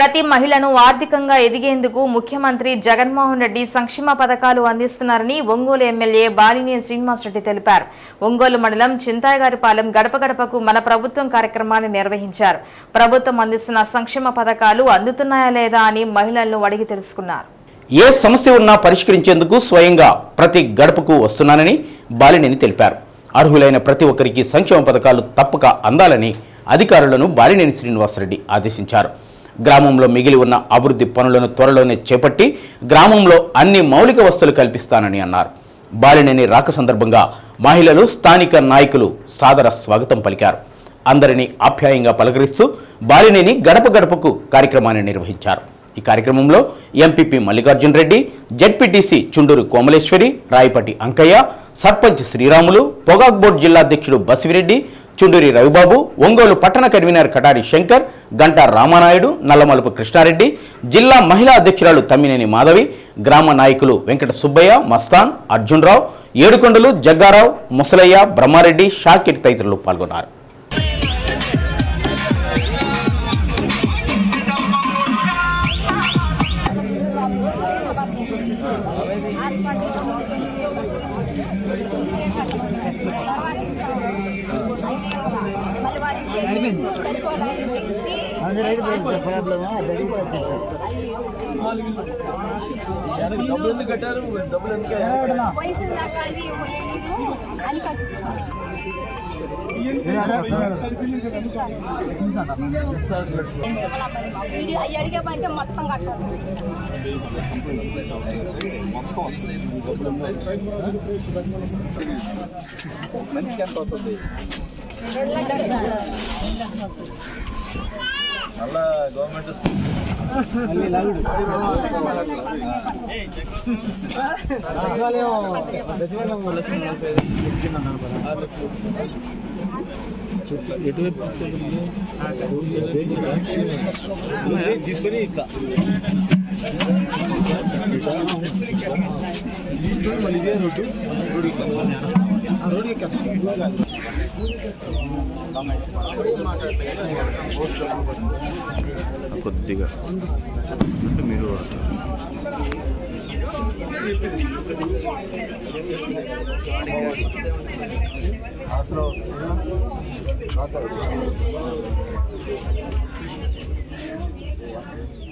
ప్రతి మహిళను ఆర్థికంగా ఎదిగేందుకు ముఖ్యమంత్రి జగన్మోహన్ రెడ్డి సంక్షేమ పథకాలు అందిస్తున్నారని ఒంగోలు ఎమ్మెల్యే బాలినేని శ్రీనివాసరెడ్డి తెలిపారు ఒంగోలు మండలం చింతాయగారిపాలెం గడప గడపకు మన ప్రభుత్వం కార్యక్రమాన్ని నిర్వహించారు ప్రభుత్వం అందిస్తున్న సంక్షేమ పథకాలు అందుతున్నాయా లేదా అని మహిళలను అడిగి తెలుసుకున్నారు ఏ సమస్య ఉన్నా పరిష్కరించేందుకు స్వయంగా ప్రతి గడపకు వస్తున్నానని బాలినేని తెలిపారు అర్హులైన ప్రతి ఒక్కరికి సంక్షేమ పథకాలు తప్పక అందాలని అధికారులను బాలినేని శ్రీనివాసరెడ్డి ఆదేశించారు గ్రామంలో మిగిలి ఉన్న అభివృద్ధి పనులను త్వరలోనే చేపట్టి గ్రామంలో అన్ని మౌలిక వస్తువులు కల్పిస్తానని అన్నారు బాలినేని రాక సందర్భంగా మహిళలు స్థానిక నాయకులు సాదర స్వాగతం పలికారు అందరినీ ఆప్యాయంగా పలకరిస్తూ బాలినేని గడప గడపకు కార్యక్రమాన్ని నిర్వహించారు ఈ కార్యక్రమంలో ఎంపీపీ మల్లికార్జున్ రెడ్డి జడ్పీటీసీ చుండూరు కోమలేశ్వరి రాయపటి అంకయ్య సర్పంచ్ శ్రీరాములు పొగాక్ బోర్డు జిల్లా అధ్యక్షుడు బసివిరెడ్డి చుండూరి రవిబాబు ఒంగోలు పట్టణ కన్వీనర్ కటారి శంకర్ గంటా రామానాయుడు నల్లమలుపు కృష్ణారెడ్డి జిల్లా మహిళా అధ్యక్షురాలు తమ్మినేని మాధవి గ్రామ నాయకులు వెంకట సుబ్బయ్య మస్తాన్ అర్జున్రావు ఏడుకొండలు జగ్గారావు ముసలయ్య బ్రహ్మారెడ్డి షాకిర్ తదితరులు పాల్గొన్నారు డబ్బులు ఎందుకు కట్టారు డబ్బులు ఎందుకు వయసు దాకా అవి ఇవ్వలేదు అని కట్టు మీరు అవి అడిగేమంటే మొత్తం కట్టాలి మనిషికి ఎంత వస్తుంది మళ్ళా గవర్నమెంట్ వస్తుంది ఎటువైపు తీసుకొని ఇట్లా మళ్ళీ ఇదే రోడ్డు రోడ్డు కొద్దిగా మీరు ఆసరా వస్తుంది